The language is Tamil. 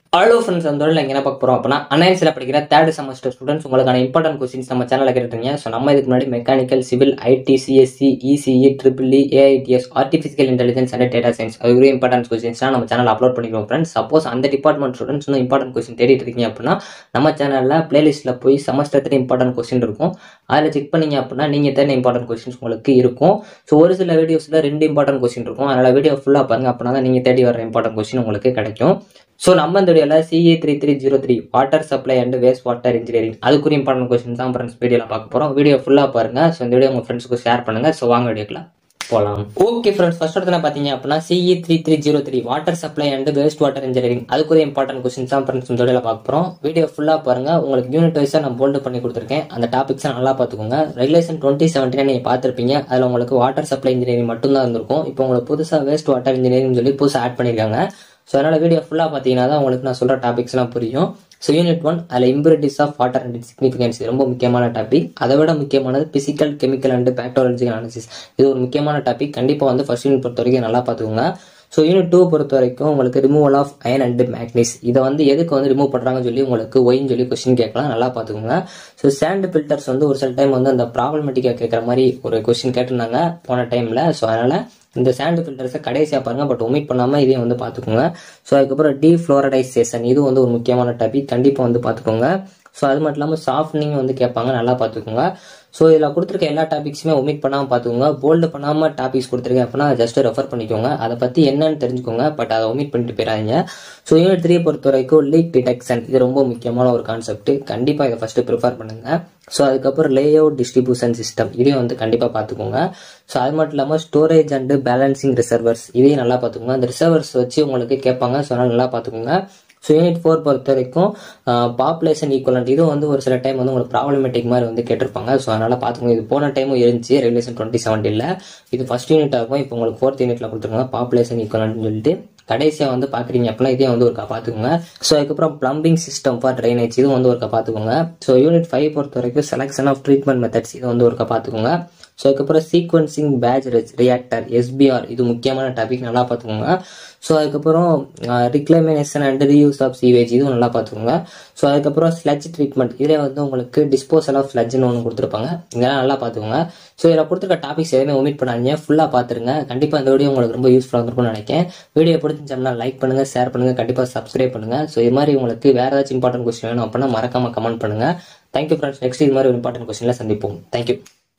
ஹலோ ஃப்ரெண்ட்ஸ் அந்த தொழில் என்ன பார்க்க போகிறோம் அப்படின்னா அனைன்ஸில் படிக்கிற தேர்ட் செமஸ்டர் ஸ்டூடெண்ட்ஸ் உங்களுக்கான இம்பார்ட்டன்ட் கொஸ்டின்ஸ் நம்ம சேனலில் கேட்டுருங்க ஸோ நம்ம இதுக்கு முன்னாடி mechanical civil IT CSC ECE triple AIDS artificial intelligence and data science அது ஒரு இம்பார்ட்டன்ட் கொஸ்டின்ஸ்லாம் நம்ம சேனல் அப்லோட் பண்ணிக்கிறோம் ஃப்ரெண்ட்ஸ் சப்போஸ் அந்த டிபார்ட்மெண்ட் ஸ்டூடெண்ட்ஸ் இன்னும் இம்பார்ட்டன்ட் கொஸ்டின் தேடிட்டு இருக்கீங்க அப்படின்னா நம்ம சேனலில் பிளேலிஸ்ட்டில் போய் செமஸ்டர் த்ரீ இம்பார்ட்டன்ட் கொஸ்டின் இருக்கும் அதில் செக் பண்ணீங்க அப்படின்னா நீங்கள் தேடின இம்பார்ட்டன்ட் கொஸ்டின்ஸ் உங்களுக்கு இருக்கும் ஸோ ஒரு சில வீடியோஸில் ரெண்டு இம்பார்ட்டன்ட் கொஸ்டின் இருக்கும் அதனால் வீடியோ ஃபுல்லாக பாருங்க அப்படின்னா தான் நீங்கள் தேடி வர இம்பார்ட்டன்ட் கொஸ்டின் உங்களுக்கு கிடைக்கும் ஸோ நம்ம இந்த வீடியோவில் CE three three zero three water supply and waste water engineering அதுக்குரிய இம்பார்ட்டன்ட் கொஸ்டின் தான் ஃப்ரெண்ட்ஸ் வீடியோவில் பார்க்க போகிறோம் வீடியோ ஃபுல்லாக பாருங்க ஸோ இந்த வீடியோ உங்கள் ஃப்ரெண்ட்ஸ்க்கு ஷேர் பண்ணுங்க ஸோ வாங்க வீடியோக்கலாம் போகலாம் ஓகே ஃப்ரெண்ட்ஸ் ஃபர்ஸ்ட் இடத்துல பார்த்தீங்க அப்படின்னா CE three three zero three water supply and waste water engineering அதுக்குரிய இம்பார்ட்டன்ட் கொஸ்டின்ஸ் தான் ஃப்ரெண்ட்ஸ் இந்த வீடியோவில் பார்க்க போகிறோம் வீடியோ ஃபுல்லாக பாருங்க உங்களுக்கு யூனிட் வைஸாக நான் போல்டு பண்ணி கொடுத்துருக்கேன் அந்த டாபிக்ஸை நல்லா பார்த்துக்கோங்க ரெகுலேஷன் டுவெண்ட்டி செவன்டீன் நீங்கள் பார்த்துருப்பீங்க அதில் உங்களுக்கு வாட்டர் சப்ளை இன்ஜினியரிங் மட்டும்தான் இருந்திருக்கும் இப்போ உங்களுக்கு புதுசாக வேஸ்ட் வாட்டர் இன்ஜினியரிங் சொல்லி புதுசாக ஆட் பண்ணியிருக்காங்க ஸோ அதனால் வீடியோ ஃபுல்லாக பார்த்தீங்கன்னா தான் உங்களுக்கு நான் சொல்கிற டாபிக்ஸ்லாம் புரியும் ஸோ யூனிட் ஒன் அதில் impurities of water and significance ரொம்ப முக்கியமான டாபிக் அதை விட முக்கியமானது physical chemical and bacteriological analysis இது ஒரு முக்கியமான டாபிக் கண்டிப்பாக வந்து ஃபர்ஸ்ட் யூனிட் பொறுத்த வரைக்கும் நல்லா பார்த்துக்கோங்க ஸோ யூனிட் டூ பொறுத்த வரைக்கும் உங்களுக்கு removal of iron and manganese இதை வந்து எதுக்கு வந்து ரிமூவ் பண்ணுறாங்கன்னு சொல்லி உங்களுக்கு ஒயின்னு சொல்லி கொஸ்டின் கேட்கலாம் நல்லா பார்த்துக்கோங்க ஸோ சேண்ட் ஃபில்டர்ஸ் வந்து ஒரு சில டைம் வந்து அந்த ப்ராப்ளமேட்டிக்காக கேட்குற மாதிரி ஒரு கொஸ்டின் கேட்டிருந்தாங்க போன டைமில் ஸோ அதனால் இந்த சாண்ட் ஃபில்டர்ஸை கடைசியாக பாருங்க பட் ஒமிட் பண்ணாமல் இதையும் வந்து பார்த்துக்கோங்க ஸோ அதுக்கப்புறம் டீஃப்ளோரடைசேஷன் இது வந்து ஒரு முக்கியமான டாபிக் கண்டிப்பாக வந்து பார்த்துக்கோங்க ஸோ அது மட்டும் இல்லாமல் சாஃப்ட்னிங் வந்து கேட்பாங்க நல்லா பார்த்துக்கோங்க ஸோ இதில் கொடுத்துருக்க எல்லா டாபிக்ஸுமே ஒமிட் பண்ணாமல் பார்த்துக்கோங்க போல்டு பண்ணாமல் டாபிக்ஸ் கொடுத்துருக்கேன் அப்படின்னா ஜஸ்ட் ரெஃபர் பண்ணிக்கோங்க அதை பற்றி என்னன்னு தெரிஞ்சுக்கோங்க பட் அதை ஒமிட் பண்ணிட்டு போயிடாதீங்க ஸோ யூனிட் த்ரீ பொறுத்த வரைக்கும் லீக் டிடெக்ஷன் இது ரொம்ப முக்கியமான ஒரு கான்செப்ட் கண்டிப்பாக இதை ஃபஸ்ட்டு ப்ரிஃபர் பண்ணுங்க ஸோ அதுக்கப்புறம் லே அவுட் டிஸ்ட்ரிபியூஷன் சிஸ்டம் இதையும் வந்து கண்டிப்பாக பார்த்துக்கோங்க ஸோ அது மட்டும் இல்லாமல் ஸ்டோரேஜ் அண்ட் பேலன்சிங் ரிசர்வர்ஸ் இதையும் நல்லா பார்த்துக்கோங்க அந்த ரிசர்வர்ஸ் வச்சு உங்களுக்கு கேட்பாங்க ஸோ அதனால் நல்லா பார்த்துக்கோங்க ஸோ யூனிட் ஃபோர் பொறுத்த வரைக்கும் பாப்புலேஷன் ஈக்குவலண்ட் இதுவும் வந்து ஒரு சில டைம் வந்து உங்களுக்கு ப்ராப்ளமேட்டிக் மாதிரி வந்து கேட்டிருப்பாங்க ஸோ அதனால் பார்த்துக்கோங்க இது போன டைமும் இருந்துச்சு ரெகுலேஷன் டுவெண்ட்டி செவன்டீனில் இது ஃபர்ஸ்ட் யூனிட்டாக இருக்கும் இப்போ உங்களுக்கு ஃபோர்த் யூனிட்ல கொடுத்துருக்காங்க பாப்புலேஷன் ஈக்குவலண்ட்னு சொல்லிட்டு கடைசியாக வந்து பார்க்குறீங்க அப்படின்னா இதே வந்து ஒருக்கா பார்த்துக்கோங்க ஸோ அதுக்கப்புறம் ப்ளம்பிங் சிஸ்டம் ஃபார் ட்ரைனேஜ் இது வந்து ஒருக்கா பார்த்துக்கோங்க ஸோ யூனிட் ஃபைவ் பொறுத்த வரைக்கும் செலக்ஷன் ஆஃப் ட்ரீட்மெண்ட் மெத்தட்ஸ் இது வந்து ஒருக்கா பார்த்துக்கோங்க ஸோ அதுக்கப்புறம் சீக்வன்சிங் பேட்ச் ரியாக்டர் எஸ்பிஆர் இது முக்கியமான டாபிக் நல்லா பார்த்துக்கோங்க ஸோ அதுக்கப்புறம் reclamation and reuse of sewage இதுவும் நல்லா பார்த்துக்கோங்க ஸோ அதுக்கப்புறம் ஸ்லட்ஜ் ட்ரீட்மெண்ட் இதில் வந்து உங்களுக்கு டிஸ்போசல் ஆஃப் ஸ்லட்ஜ்னு ஒன்று கொடுத்துருப்பாங்க இதெல்லாம் நல்லா பார்த்துக்கோங்க ஸோ இதில் கொடுத்துருக்க டாபிக்ஸ் எதுவுமே ஒமிட் பண்ணாதீங்க ஃபுல்லாக பார்த்துருங்க கண்டிப்பாக இந்த வீடியோ உங்களுக்கு ரொம்ப யூஸ்ஃபுல்லாக இருக்கும்னு நினைக்கிறேன் வீடியோ பிடிச்சிருந்தோம்னா லைக் பண்ணுங்க ஷேர் பண்ணுங்க கண்டிப்பாக சப்ஸ்கிரைப் பண்ணுங்க ஸோ இது மாதிரி உங்களுக்கு வேறு ஏதாச்சும் இம்பார்ட்டன்ட் கொஸ்டின் வேணும் அப்படின்னா மறக்காம கமெண்ட் பண்ணுங்க தேங்க்யூ ஃப்ரெண்ட்ஸ் நெக்ஸ்ட் இது மாதிரி ஒரு இம்பார்ட்டன்ட் கொஸ்டினில் சந்திப்போம் தேங்க்யூ